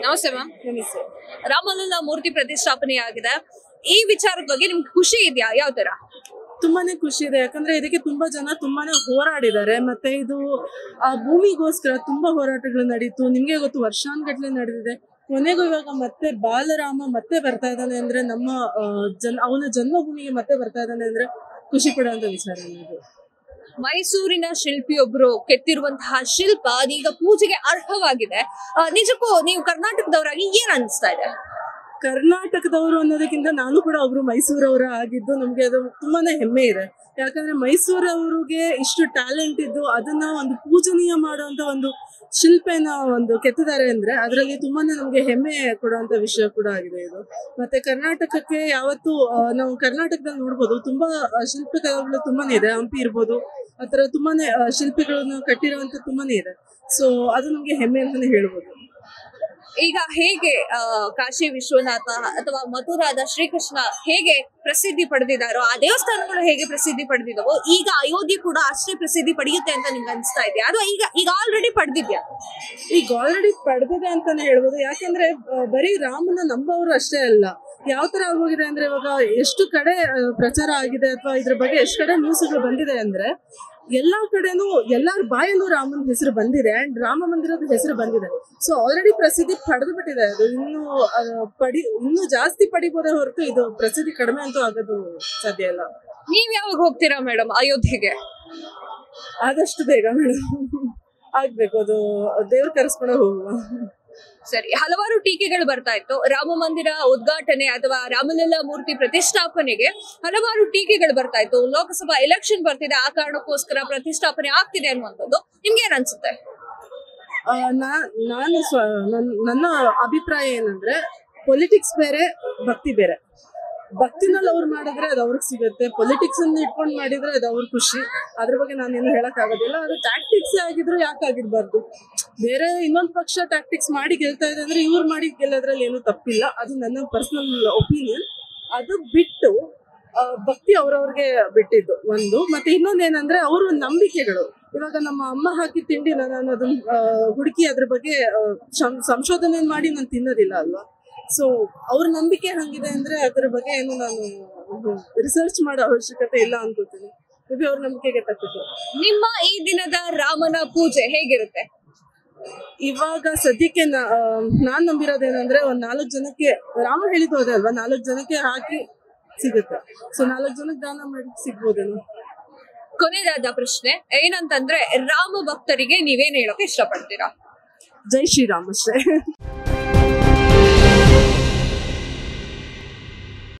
ನಮಸ್ತೆ ಮ್ಯಾಮ್ ನಮಸ್ತೆ ರಾಮಲಲ್ಲ ಮೂರ್ತಿ ಪ್ರತಿಷ್ಠಾಪನೆ ಆಗಿದೆ ಈ ವಿಚಾರದ ಬಗ್ಗೆ ನಿಮ್ಗೆ ಖುಷಿ ಇದೆಯಾ ಯಾವ ತರ ತುಂಬಾನೇ ಖುಷಿ ಇದೆ ಯಾಕಂದ್ರೆ ಇದಕ್ಕೆ ತುಂಬಾ ಜನ ತುಂಬಾನೇ ಹೋರಾಡಿದ್ದಾರೆ ಮತ್ತೆ ಇದು ಆ ಭೂಮಿಗೋಸ್ಕರ ತುಂಬಾ ಹೋರಾಟಗಳು ನಡೀತು ನಿಮ್ಗೆ ಗೊತ್ತು ವರ್ಷಾನ್ಗಟ್ಲೆ ನಡೆದಿದೆ ಕೊನೆಗೂ ಇವಾಗ ಮತ್ತೆ ಬಾಲರಾಮ ಮತ್ತೆ ಬರ್ತಾ ಇದ್ದಾನೆ ಅಂದ್ರೆ ನಮ್ಮ ಆ, ಜನ್ ಅವನ ಜನ್ಮಭೂಮಿಗೆ ಮತ್ತೆ ಬರ್ತಾ ಇದ್ದಾನೆ ಅಂದ್ರೆ ಖುಷಿ ಪಡುವಂತ ವಿಚಾರ ಇದು ಮೈಸೂರಿನ ಶಿಲ್ಪಿಯೊಬ್ರು ಕೆತ್ತಿರುವಂತಹ ಶಿಲ್ಪ ಅದೀಗ ಪೂಜೆಗೆ ಅರ್ಹವಾಗಿದೆ ಆ, ನಿಜಕ್ಕೂ ನೀವು ಕರ್ನಾಟಕದವರಾಗಿ ಏನ್ ಅನಿಸ್ತಾ ಇದೆ ಕರ್ನಾಟಕದವರು ಅನ್ನೋದಕ್ಕಿಂತ ನಾನು ಕೂಡ ಒಬ್ರು ಮೈಸೂರವರ ಆಗಿದ್ದು ನಮ್ಗೆ ಅದು ತುಂಬಾನೇ ಹೆಮ್ಮೆ ಇದೆ ಯಾಕಂದ್ರೆ ಮೈಸೂರವ್ರಿಗೆ ಇಷ್ಟು ಟ್ಯಾಲೆಂಟ್ ಇದ್ದು ಅದನ್ನ ಒಂದು ಪೂಜನೀಯ ಮಾಡುವಂತ ಒಂದು ಶಿಲ್ಪನ ಒಂದು ಕೆತ್ತಿದ್ದಾರೆ ಅಂದ್ರೆ ಅದರಲ್ಲಿ ತುಂಬಾನೇ ನಮ್ಗೆ ಹೆಮ್ಮೆ ಕೊಡುವಂತ ವಿಷಯ ಕೂಡ ಆಗಿದೆ ಇದು ಮತ್ತೆ ಕರ್ನಾಟಕಕ್ಕೆ ಯಾವತ್ತು ಆ, ನಾವು ಕರ್ನಾಟಕದಲ್ಲಿ ನೋಡ್ಬೋದು ತುಂಬಾ ಆ, ಶಿಲ್ಪಕಲೆಗಳು ತುಂಬಾನೇ ಇದೆ ಹಂಪಿ ಇರ್ಬೋದು ಆತರ ತುಂಬಾನೇ ಆ, ಶಿಲ್ಪಿಗಳನ್ನು ಕಟ್ಟಿರುವಂತ ತುಂಬಾನೇ ಇದೆ ಸೊ ಅದು ನಮ್ಗೆ ಹೆಮ್ಮೆ ಅಂತಾನೆ ಹೇಳ್ಬೋದು ಈಗ ಹೇಗೆ ಆ, ಕಾಶಿ ವಿಶ್ವನಾಥ ಅಥವಾ ಮಥುರಾದ ಶ್ರೀಕೃಷ್ಣ ಹೇಗೆ ಪ್ರಸಿದ್ಧಿ ಪಡೆದಿದ್ದಾರೋ ಆ ದೇವಸ್ಥಾನಗಳು ಹೇಗೆ ಪ್ರಸಿದ್ಧಿ ಪಡೆದಿದ್ದಾವೋ ಈಗ ಅಯೋಧ್ಯೆ ಕೂಡ ಅಷ್ಟೇ ಪ್ರಸಿದ್ಧಿ ಪಡೆಯುತ್ತೆ ಅಂತ ನಿಮ್ಗೆ ಅನಿಸ್ತಾ ಇದೆಯಾ ಅಥವಾ ಈಗ ಈಗ ಆಲ್ರೆಡಿ ಪಡೆದಿದ್ಯಾ ಈಗ ಆಲ್ರೆಡಿ ಪಡೆದಿದೆ ಅಂತಾನೆ ಹೇಳ್ಬೋದು ಯಾಕಂದ್ರೆ ಆ, ಬರೀ ರಾಮನ ನಂಬವರು ಅಷ್ಟೇ ಅಲ್ಲ ಯಾವ ತರ ಆಗೋಗಿದೆ ಅಂದ್ರೆ ಇವಾಗ ಎಷ್ಟು ಕಡೆ ಆ, ಪ್ರಚಾರ ಆಗಿದೆ ಅಥವಾ ಇದ್ರ ಬಗ್ಗೆ ಎಷ್ಟು ಕಡೆ ನ್ಯೂಸ್ಗಳು ಬಂದಿದೆ ಅಂದ್ರೆ ಎಲ್ಲಾ ಕಡೆನೂ ಎಲ್ಲಾರ ಬಾಯಲ್ಲೂ ರಾಮನ ಹೆಸರು ಬಂದಿದೆ ಅಂಡ್ ರಾಮ ಮಂದಿರದ ಹೆಸರು ಬಂದಿದೆ ಸೊ ಆಲ್ರೆಡಿ ಪ್ರಸಿದ್ಧಿ ಪಡೆದು ಬಿಟ್ಟಿದೆ ಅದು ಇನ್ನು ಆ, ಪಡಿ ಇನ್ನು ಜಾಸ್ತಿ ಪಡಿಬೋದೇ ಹೊರತು ಇದು ಪ್ರಸಿದ್ಧಿ ಕಡಿಮೆ ಅಂತೂ ಆಗೋದು ಸಾಧ್ಯ ಇಲ್ಲ ನೀವ್ ಯಾವಾಗ ಹೋಗ್ತೀರಾ ಮೇಡಮ್ ಅಯೋಧ್ಯೆಗೆ ಆದಷ್ಟು ಬೇಗ ಮೇಡಮ್ ಆಗ್ಬೇಕು ಅದು ದೇವ್ರ ಕರೆಸ್ಕೊಂಡು ಹೋಗುವ ಸರಿ ಹಲವಾರು ಟೀಕೆಗಳು ಬರ್ತಾ ಇತ್ತು ರಾಮ ಮಂದಿರ ಉದ್ಘಾಟನೆ ಅಥವಾ ರಾಮಲಲ್ಲ ಮೂರ್ತಿ ಪ್ರತಿಷ್ಠಾಪನೆಗೆ ಹಲವಾರು ಟೀಕೆಗಳು ಬರ್ತಾ ಇತ್ತು ಲೋಕಸಭಾ ಎಲೆಕ್ಷನ್ ಬರ್ತಿದೆ ಆ ಕಾರಣಕ್ಕೋಸ್ಕರ ಪ್ರತಿಷ್ಠಾಪನೆ ಆಗ್ತಿದೆ ಅನ್ನುವಂಥದ್ದು ನಿಮ್ಗೆ ಏನ್ ಅನ್ಸುತ್ತೆ ಆ, ನಾ- ನಾನು ಸ್ವ ನನ್- ನನ್ನ ಅಭಿಪ್ರಾಯ ಏನಂದ್ರೆ ಪೊಲಿಟಿಕ್ಸ್ ಬೇರೆ ಭಕ್ತಿ ಬೇರೆ ಭಕ್ತಿನಲ್ಲಿ ಅವ್ರು ಮಾಡಿದ್ರೆ ಅದು ಅವ್ರಿಗೆ ಸಿಗುತ್ತೆ ಪೊಲಿಟಿಕ್ಸ್ ಅನ್ನು ಇಟ್ಕೊಂಡು ಮಾಡಿದ್ರೆ ಅದು ಅವ್ರ ಖುಷಿ ಅದ್ರ ಬಗ್ಗೆ ನಾನೇನು ಹೇಳಕ್ ಆಗೋದಿಲ್ಲ ಅದು ಟ್ಯಾಕ್ಟಿಕ್ಸ್ ಆಗಿದ್ರು ಯಾಕೆ ಆಗಿರ್ಬಾರ್ದು ಬೇರೆ ಇನ್ನೊಂದು ಪಕ್ಷ ಟ್ಯಾಕ್ಟಿಕ್ಸ್ ಮಾಡಿ ಗೆಲ್ತಾ ಇದೆ ಅಂದ್ರೆ ಇವ್ರು ಮಾಡಿ ಗೆಲ್ಲೋದ್ರಲ್ಲಿ ಏನು ತಪ್ಪಿಲ್ಲ ಅದು ನನ್ನ ಪರ್ಸನಲ್ ಒಪಿನಿಯನ್ ಅದು ಬಿಟ್ಟು ಆ, ಭಕ್ತಿ ಅವ್ರವ್ರಿಗೆ ಬಿಟ್ಟಿದ್ದು ಒಂದು ಮತ್ತೆ ಇನ್ನೊಂದೇನಂದ್ರೆ ಅವ್ರ ನಂಬಿಕೆಗಳು ಇವಾಗ ನಮ್ಮ ಅಮ್ಮ ಹಾಕಿ ತಿಂಡಿ ನಾನು ಅದನ್ನ ಆ, ಹುಡುಕಿ ಅದ್ರ ಬಗ್ಗೆ ಆ, ಶಂ- ಸಂಶೋಧನೆ ಮಾಡಿ ನಾನು ತಿನ್ನೋದಿಲ್ಲ ಅಲ್ವಾ ಸೊ ಅವ್ರ ನಂಬಿಕೆ ಹಂಗಿದೆ ಅಂದ್ರೆ ಅದ್ರ ಬಗ್ಗೆ ಏನು ನಾನು ರಿಸರ್ಚ್ ಮಾಡೋ ಅವಶ್ಯಕತೆ ಇಲ್ಲ ಅನ್ಕೋತೀನಿ ಮೇ ಬಿ ಅವ್ರ ನಂಬಿಕೆಗೆ ತಪ್ಪಿತು ನಿಮ್ಮ ಈ ದಿನದ ರಾಮನ ಪೂಜೆ ಹೇಗಿರುತ್ತೆ ಇವಾಗ ಸದ್ಯಕ್ಕೆ ನಾ- ಆ, ನಾನ್ ನಂಬಿರೋದೇನಂದ್ರೆ ಒಂದ್ ನಾಲ್ಕು ಜನಕ್ಕೆ ರಾಮ ಹೇಳಿದ್ದು ಅದೇ ಅಲ್ವಾ ನಾಲ್ಕು ಜನಕ್ಕೆ ಹಾಕಿ ಸಿಗುತ್ತೆ ಸೊ ನಾಲ್ಕು ಜನಕ್ಕೆ ದಾನ ಮಾಡಿ ಸಿಗ್ಬೋದೇನೋ ಕೊನೆಯದಾದ ಪ್ರಶ್ನೆ ಏನಂತಂದ್ರೆ ರಾಮ ಭಕ್ತರಿಗೆ ನೀವೇನ್ ಹೇಳೋಕೆ ಇಷ್ಟಪಡ್ತೀರಾ ಜೈ ಶ್ರೀರಾಮ್ ಅಷ್ಟೇ